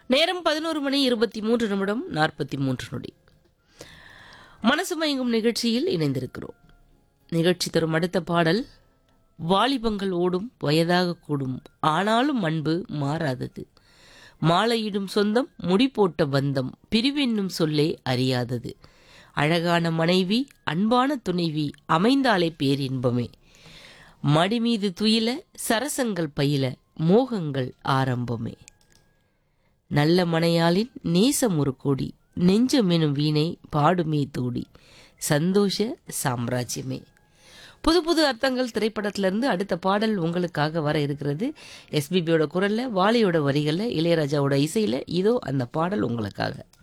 நேரம் பதினோரு மணி இருபத்தி மூன்று நிமிடம் நாற்பத்தி மூன்று நொடி மனசு மயங்கும் நிகழ்ச்சியில் இணைந்திருக்கிறோம் நிகழ்ச்சி தரும் அடுத்த பாடல் வாலிபங்கள் ஓடும் வயதாக கூடும் ஆனாலும் அன்பு மாறாதது மாலையிடும் சொந்தம் முடி போட்ட பந்தம் பிரிவென்னும் சொல்லே அறியாதது அழகான மனைவி அன்பான துணைவி அமைந்தாலே பேரின்பமே மடி மீது துயில சரசங்கள் பயில மோகங்கள் ஆரம்பமே நல்ல மனையாளின் நேசம் ஒரு கோடி நெஞ்சமெனும் வீணை பாடுமே தூடி சந்தோஷ சாம்ராஜ்யமே புது புது அர்த்தங்கள் திரைப்படத்திலிருந்து அடுத்த பாடல் உங்களுக்காக வர இருக்கிறது எஸ்பிபியோட குரல்ல வாலியோட வரிகள்ல இளையராஜாவோட இசையில இதோ அந்த பாடல் உங்களுக்காக